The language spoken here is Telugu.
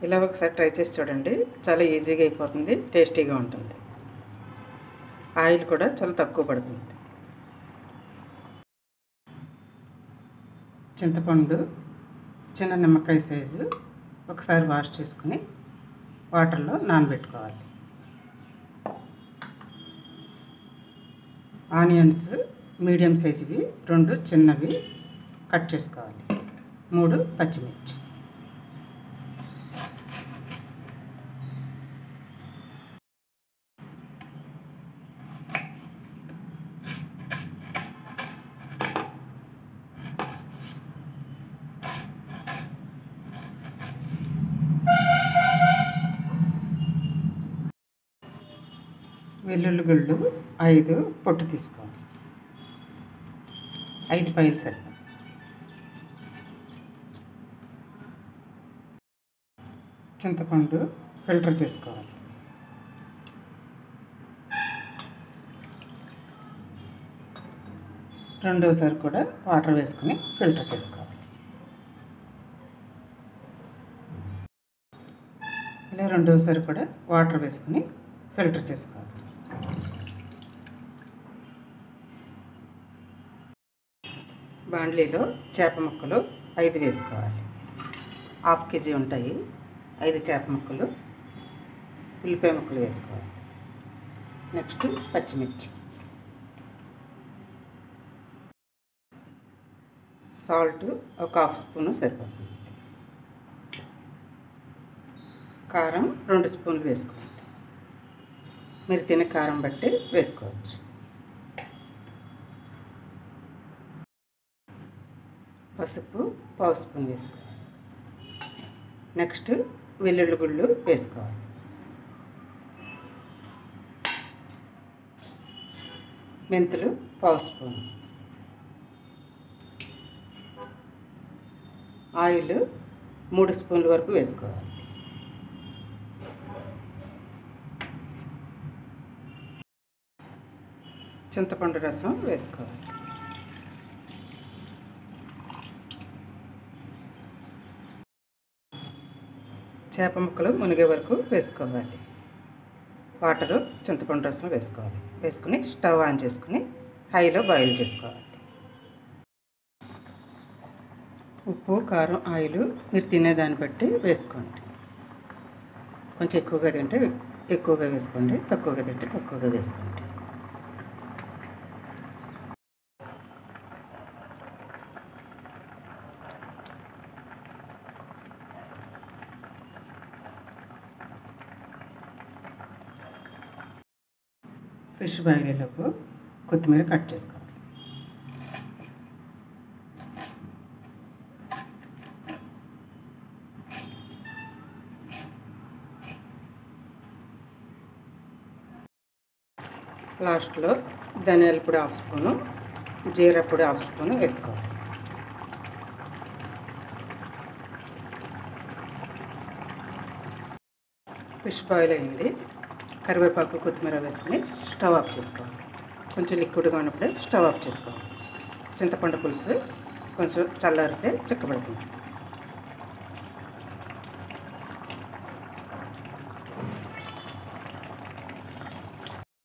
ఇలా ఒకసారి ట్రై చేసి చూడండి చాలా ఈజీగా అయిపోతుంది టేస్టీగా ఉంటుంది ఆయిల్ కూడా చాలా తక్కువ పడుతుంది చింతపండు చిన్న నిమ్మకాయ సైజు ఒకసారి వాష్ చేసుకుని వాటర్లో నానబెట్టుకోవాలి ఆనియన్స్ మీడియం సైజువి రెండు చిన్నవి కట్ చేసుకోవాలి మూడు పచ్చిమిర్చి వెల్లుల్లి గుళ్ళు ఐదు పొట్టు తీసుకోవాలి ఐదు పైలు సరిపో చింతపండు ఫిల్టర్ చేసుకోవాలి రెండోసారి కూడా వాటర్ వేసుకుని ఫిల్టర్ చేసుకోవాలి ఇలా రెండోసారి కూడా వాటర్ వేసుకుని ఫిల్టర్ చేసుకోవాలి బాండ్లీలో చేప ముక్కలు ఐదు వేసుకోవాలి హాఫ్ కేజీ ఉంటాయి ఐదు చేప ముక్కలు ఉల్లిపాయ ముక్కలు వేసుకోవాలి నెక్స్ట్ పచ్చిమిర్చి సాల్ట్ ఒక హాఫ్ స్పూను సరిపోతుంది కారం రెండు స్పూన్లు వేసుకోవాలి మీరు తినే కారం బట్టి వేసుకోవచ్చు పసుపు పావు స్పూన్ వేసుకోవాలి నెక్స్ట్ వెల్లుల్లి గుళ్ళు వేసుకోవాలి మెంతులు పావు స్పూన్ ఆయిల్ మూడు స్పూన్ల వరకు వేసుకోవాలి చింతపండు రసం వేసుకోవాలి చేప ముక్కలు మునిగే వరకు వేసుకోవాలి వాటరు చింతపండు రసం వేసుకోవాలి వేసుకుని స్టవ్ ఆన్ చేసుకుని హైలో బాయిల్ చేసుకోవాలి ఉప్పు కారం ఆయిల్ మీరు తినేదాన్ని బట్టి వేసుకోండి కొంచెం ఎక్కువగా తింటే ఎక్కువగా వేసుకోండి తక్కువగా తింటే తక్కువగా వేసుకోండి ఫిష్ బాయిలోపు కొత్తిమీర కట్ చేసుకోవాలి లాస్ట్లో ధనియాల పొడి హాఫ్ స్పూను జీరా పొడి హాఫ్ స్పూను వేసుకోవాలి ఫిష్ బాయిల్ అయింది కరివేపాకు కొత్తిమీర వేసుకుని స్టవ్ ఆఫ్ చేసుకోవాలి కొంచెం లిక్విడ్గా ఉన్నప్పుడే స్టవ్ ఆఫ్ చేసుకోవాలి చింతపండు పులుసు కొంచెం చల్లారితే చిక్కబడుతుంది